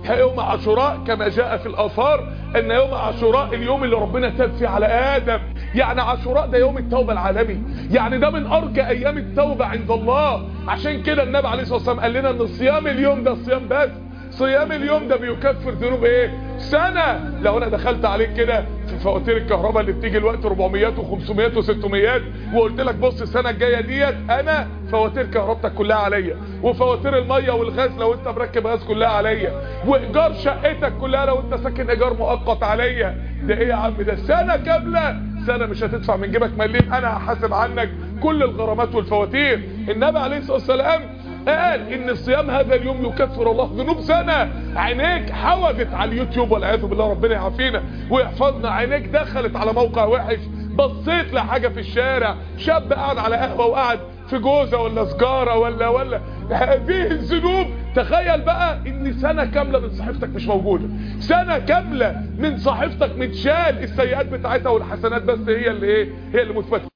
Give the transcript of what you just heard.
يوم عاشوراء كما جاء في الاثار ان يوم عاشوراء اليوم اللي ربنا تاب فيه على ادم يعني عاشوراء ده يوم التوبة العالمي يعني ده من ارجى ايام التوبة عند الله عشان كده النبي عليه الصلاة والسلام قال لنا ان صيام اليوم ده صيام بس صيام اليوم ده بيكفر ذنوب ايه سنة لو انا دخلت عليك كده في فواتير الكهرباء اللي بتيجي الوقت 400 و500 و600 وقلت لك بص السنة الجاية ديت انا فواتير كهربتك كلها عليا وفواتير المية والغاز لو انت مركب غاز كلها عليا وايجار شقتك كلها لو انت ساكن ايجار مؤقت عليا ده ايه يا عم ده سنة كاملة سنة مش هتدفع من جيبك مليم انا هحاسب عنك كل الغرامات والفواتير النبي عليه الصلاة والسلام قال ان صيام هذا اليوم يكفر الله ذنوب سنة عينيك حوجت على اليوتيوب والعياذ بالله ربنا يعافينا ويحفظنا عينيك دخلت على موقع وحش بصيت لحاجة في الشارع شاب قاعد على قهوة وقعد في جوزة ولا سجارة ولا ولا هذه الذنوب تخيل بقى ان سنة كاملة من صحيفتك مش موجودة سنة كاملة من صحيفتك متشال السيئات بتاعتها والحسنات بس هي اللي ايه هي اللي مثبتة